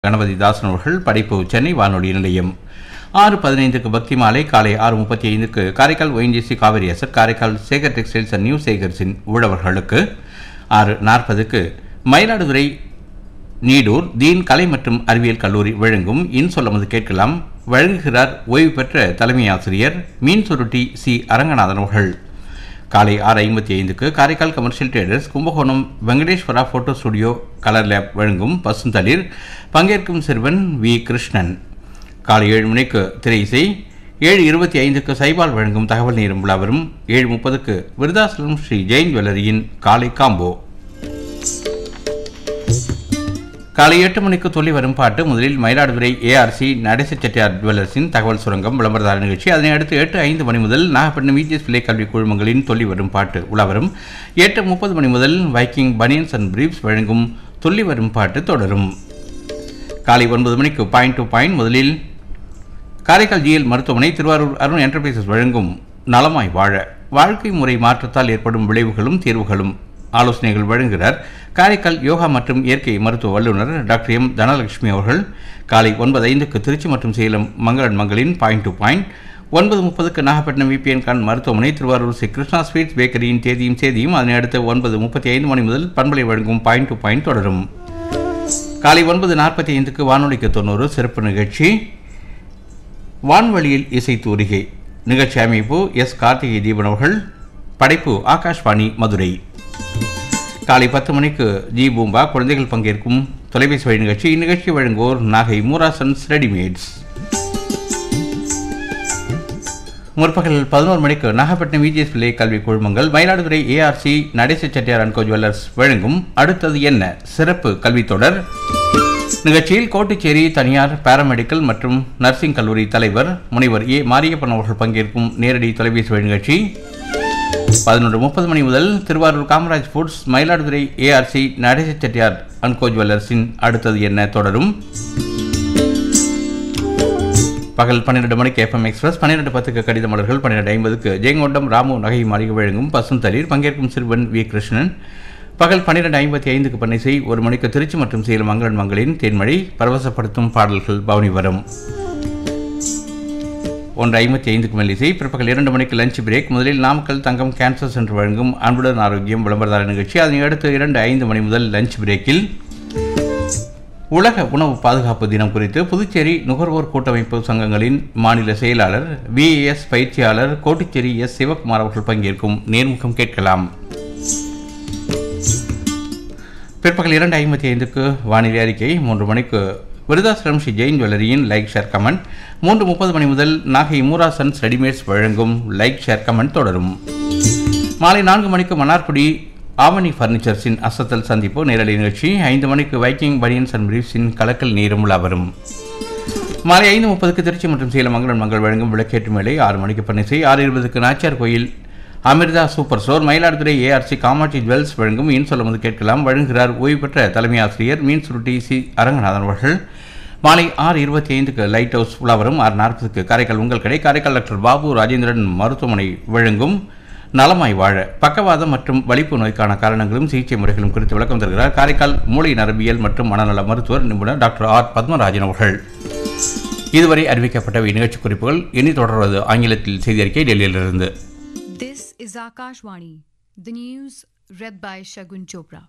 கணபதி தாசன் அவர்கள் படைப்பு சென்னை வானொலி நிலையம் ஆறு பதினைந்துக்கு பக்தி மாலை காலை ஆறு முப்பத்தி ஐந்துக்கு Karaikal ONGC Kaveri Essar Karaikal Sekar textiles and new சேகர்ஸின் உழவர்களுக்கு ஆறு நாற்பதுக்கு மயிலாடுதுறை நீடூர் தீன் கலை மற்றும் அறிவியல் கல்லூரி வழங்கும் இன் சொல்லமது கேட்கலாம் வழங்குகிறார் ஓய்வு பெற்ற தலைமை ஆசிரியர் மீன் சுருட்டி சி அரங்கநாதன் அவர்கள் காலை ஆறு ஐம்பத்தி ஐந்துக்கு Karaikal commercial traders Kumbakonam Venkateswara photo studio colour lab வழங்கும் பசுந்தளிர் பங்கேற்கும் சிறுவன் வி கிருஷ்ணன் காலை ஏழு மணிக்கு திரை இசை ஏழு இருபத்தி ஐந்துக்கு சைபால் வழங்கும் தகவல் நேரம் விழாவரும் ஏழு முப்பதுக்கு விருதாசலம் ஸ்ரீ ஜெயின் ஜுவல்லரியின் காலை காம்போ காலை எட்டு மணிக்கு சொல்லி வரும் பாட்டு முதலில் மயிலாடுதுறை ஏஆர்சி நடேச செட்டியார் ஜுவல்லர்ஸின் தகவல் சுரங்கம் விளம்பரதார நிகழ்ச்சி அதனை அடுத்து எட்டு ஐந்து மணி முதல் நாகப்பட்டினம் விஜிஎஸ் பிள்ளை கல்வி குழுமங்களின் சொல்லி வரும் பாட்டு உலவரும் எட்டு முப்பது மணி முதல் வைக்கிங் பனியன்ஸ் அண்ட் பிரீப்ஸ் வழங்கும் சொல்லி வரும் பாட்டு தொடரும் காலை ஒன்பது மணிக்கு பாயிண்ட் டு பாயிண்ட் முதலில் காரைக்கால் ஜிஎல் மருத்துவமனை திருவாரூர் அருண் என்டர்பிரைசஸ் வழங்கும் நலமாய் வாழ வாழ்க்கை முறை மாற்றத்தால் ஏற்படும் விளைவுகளும் தீர்வுகளும் ஆலோசனைகள் வழங்குகிறார் காரைக்கால் யோகா மற்றும் இயற்கை மருத்துவ வல்லுநர் டாக்டர் எம் தனலட்சுமி அவர்கள் காலை ஒன்பது ஐந்துக்கு திருச்சி மற்றும் சேலம் மங்களன் மங்களின் பாயிண்ட் டு பாயிண்ட் ஒன்பது முப்பதுக்கு நாகப்பட்டினம் விபிஎன் கான் மருத்துவமனை திருவாரூர் ஸ்ரீ கிருஷ்ணா ஸ்வீட்ஸ் பேக்கரியின் தேதியும் செய்தியும் அதனை அடுத்து ஒன்பது முப்பத்தி ஐந்து மணி முதல் பண்பலை வழங்கும் பாயிண்ட் டு பாயிண்ட் தொடரும் காலை ஒன்பது நாற்பத்தி ஐந்துக்கு வானொலிக்கு தொண்ணூறு சிறப்பு நிகழ்ச்சி வான்வழியில் இசை தூரிகை நிகழ்ச்சி அமைப்பு எஸ் கார்த்திகை தீபன் அவர்கள் படைப்பு ஆகாஷ்வாணி மதுரை காலை பத்து மணிக்கு ஜி பூம்பா குழந்தைகள் பங்கேற்கும் தொலைபேசி வழி நிகழ்ச்சி இந்நிகழ்ச்சி வழங்குவோர் நாகை மூராசன்ஸ் ரெடிமேட்ஸ் முற்பகல் பதினோரு மணிக்கு நாகப்பட்டினம் விஜிஎஸ் பிள்ளை கல்வி குழுமங்கள் Mayiladuthurai ARC Natesa Chettiar and Co jewellers வழங்கும் அடுத்தது என்ன சிறப்பு கல்வி தொடர் நிகழ்ச்சியில் கோட்டுச்சேரி தனியார் பாராமெடிக்கல் மற்றும் நர்சிங் கல்லூரி தலைவர் முனைவர் ஏ மாரியப்பன் அவர்கள் பங்கேற்கும் நேரடி தொலைபேசி வழி நிகழ்ச்சி பதினொன்று முப்பது மணி முதல் Thiruvarur Kamaraj foods Mayiladuthurai ARC Natesa Chettiar and Co ஜுவல்லர்ஸின் அடுத்தது என்ன தொடரும் பகல் பன்னிரெண்டு மணிக்கு எஃப்எம் எக்ஸ்பிரஸ் பன்னிரெண்டு பத்துக்கு கடித மலர்கள் பன்னிரெண்டு ஐம்பதுக்கு ஜெயங்கொண்டம் ராமு நகை மாளிகை வழங்கும் பசுந்தளிர் பங்கேற்கும் சிறுவன் வி கிருஷ்ணன் பகல் பன்னிரெண்டு ஐம்பத்தி ஐந்துக்கு பன்னிசை ஒரு மணிக்கு திருச்சி மற்றும் சேலம் மங்களன் மங்களின் தேன்மழை பரவசப்படுத்தும் பாடல்கள் பவனி வரும் ஒன்று ஐம்பத்தி ஐந்துக்கு மெல்லிசை பிற்பகல் இரண்டு மணிக்கு லஞ்ச் பிரேக் முதலில் நாமக்கல் தங்கம் கேன்சர் சென்டர் வழங்கும் அன்புடன் ஆரோக்கியம் விளம்பரதார நிகழ்ச்சி அதனை அடுத்து இரண்டு ஐந்து மணி முதல் லஞ்ச் பிரேக்கில் உலக உணவு பாதுகாப்பு தினம் குறித்து புதுச்சேரி நுகர்வோர் கூட்டமைப்பு சங்கங்களின் மாநில செயலாளர் விஏஎஸ் பயிற்சியாளர் கோட்டுச்சேரி எஸ் சிவகுமார் அவர்கள் பங்கேற்கும் நேர்முகம் கேட்கலாம் பிற்பகல் இரண்டு ஐம்பத்தி ஐந்துக்கு வானிலை அறிக்கை மூன்று மணிக்கு விருதாசலம் ஸ்ரீ ஜெயின் ஜுவல்லரியின் லைக் ஷேர் கமெண்ட் மூன்று முப்பது மணி முதல் நாகை மூரா சன்ஸ் ரெடிமேட்ஸ் வழங்கும் லைக் ஷேர் கமெண்ட் தொடரும் மாலை நான்கு மணிக்கு மன்னார்குடி ஆவணி ஃபர்னிச்சர்ஸின் அசத்தல் சந்திப்பு நேரடி நிகழ்ச்சி ஐந்து மணிக்கு வைக்கிங் பனியன்ஸ் அண்ட் பிரீஃப்ஸின் கலக்கல் நீரும் வரும் மாலை ஐந்து முப்பதுக்கு திருச்சி மற்றும் சேலம் மங்களன் மங்கள் வழங்கும் விளக்கேற்று மேலை ஆறு மணிக்கு பன்னிசை ஆறு இருபதுக்கு Nachiyar Koil Amrita super store Mayiladuthurai ARC Kamatchi jewels வழங்கும் மீன் சொல்லும்போது கேட்கலாம் வழங்குகிறார் ஓய்வு பெற்ற தலைமை ஆசிரியர் மீன் சுருட்டி சி அரங்கநாதன் அவர்கள் மாலை ஆறு இருபத்தி ஐந்துக்கு லைட் ஹவுஸ் உலாவரும் ஆறு நாற்பதுக்கு காரைக்கால் உங்கள் கடை காரைக்கால் டாக்டர் பாபு ராஜேந்திரன் மருத்துவமனை வழங்கும் நலமாய் வாழ பக்கவாதம் மற்றும் வலிப்பு நோய்க்கான காரணங்களும் சிகிச்சை முறைகளும் குறித்து விளக்கம் தருகிறார் காரைக்கால் மூளை நரம்பியல் மற்றும் மனநல மருத்துவர் நிபுணர் டாக்டர் ஆர் பத்மராஜன் அவர்கள் இதுவரை அறிவிக்கப்பட்ட நிகழ்ச்சி குறிப்புகள் இனி தொடர்வது ஆங்கிலத்தில் செய்தி அறிக்கை டெல்லியிலிருந்து This is Akashvani. The news read by Shagun Chopra.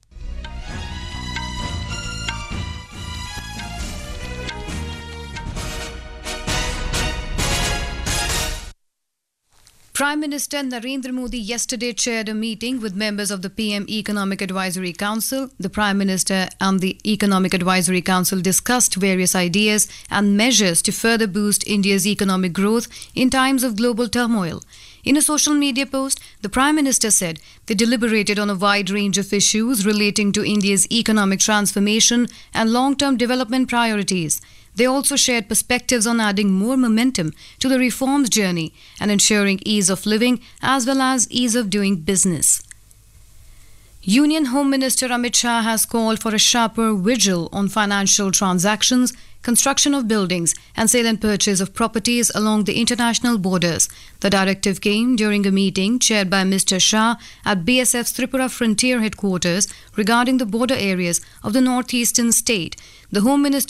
Prime Minister Narendra Modi yesterday chaired a meeting with members of the PM Economic Advisory Council. The Prime Minister and the Economic Advisory Council discussed various ideas and measures to further boost India's economic growth in times of global turmoil. In a social media post, the Prime Minister said they deliberated on a wide range of issues relating to India's economic transformation and long term development priorities. They also shared perspectives on adding more momentum to the reforms journey and ensuring ease of living as well as ease of doing business. Union Home Minister Amit Shah has called for a sharper vigil on financial transactions, construction of buildings, and sale and purchase of properties along the international borders. The directive came during a meeting chaired by Mr. Shah at BSF's Tripura Frontier headquarters regarding the border areas of the northeastern state. The Home Minister